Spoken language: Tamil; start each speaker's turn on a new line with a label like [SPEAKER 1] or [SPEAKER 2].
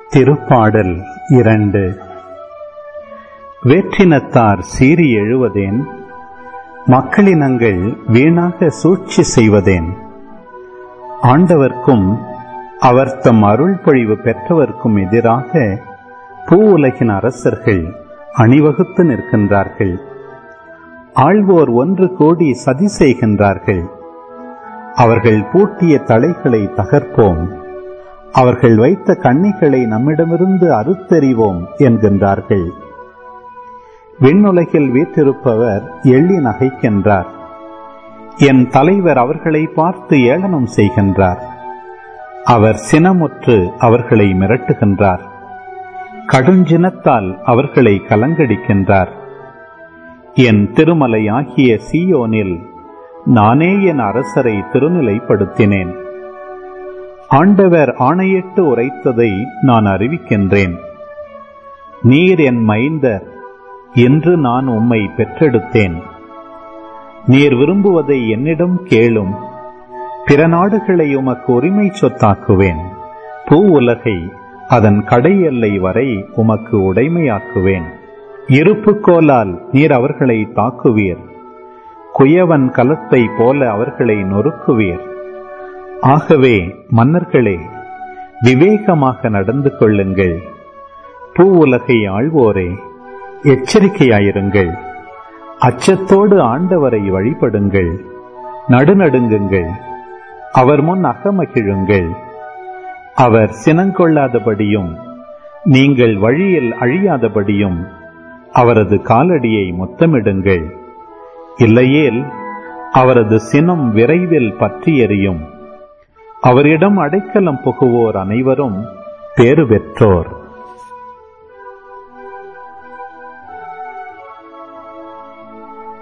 [SPEAKER 1] திருப்பாடல் இரண்டு வேற்றினத்தார் சீறி எழுவதேன் மக்களினங்கள் வீணாக சூழ்ச்சி செய்வதேன் ஆண்டவர்க்கும் அவர் தம் அருள் பொழிவு பெற்றவர்க்கும் எதிராக பூ உலகின் அரசர்கள் அணிவகுத்து நிற்கின்றார்கள் ஆள்வோர் ஒன்று கோடி சதி செய்கின்றார்கள் அவர்கள் பூட்டிய தலைகளை தகர்ப்போம் அவர்கள் வைத்த கண்ணிகளை நம்மிடமிருந்து அறுத்தெறிவோம் என்கின்றார்கள் விண்ணுலகில் வீற்றிருப்பவர் எள்ளி நகைக்கின்றார் என் தலைவர் அவர்களை பார்த்து ஏளனம் செய்கின்றார் அவர் சினமுற்று அவர்களை மிரட்டுகின்றார் கடுஞ்சினத்தால் அவர்களை கலங்கடிக்கின்றார் என் திருமலை ஆகிய சீயோனில் நானே என் அரசரை திருநிலைப்படுத்தினேன் ஆண்டவர் ஆணையிட்டு உரைத்ததை நான் அறிவிக்கின்றேன் நீர் என் மைந்தர் என்று நான் உம்மை பெற்றெடுத்தேன் நீர் விரும்புவதை என்னிடம் கேளும் பிற நாடுகளை உமக்கு உரிமை சொத்தாக்குவேன் பூ உலகை அதன் கடை எல்லை வரை உமக்கு உடைமையாக்குவேன் இருப்பு கோலால் நீர் அவர்களை தாக்குவீர் குயவன் கலத்தை போல அவர்களை நொறுக்குவீர் ஆகவே மன்னர்களே விவேகமாக நடந்து கொள்ளுங்கள் பூ உலகை ஆழ்வோரே எச்சரிக்கையாயிருங்கள் அச்சத்தோடு ஆண்டவரை வழிபடுங்கள் நடுநடுங்குங்கள் அவர் முன் அகமகிழுங்கள் அவர் சினங்கொள்ளாதபடியும் நீங்கள் வழியில் அழியாதபடியும் அவரது காலடியை முத்தமிடுங்கள் இல்லையேல் அவரது சினம் விரைவில் பற்றி எறியும் அவரிடம் அடைக்கலம் புகுவோர் அனைவரும் பேறு பெற்றோர்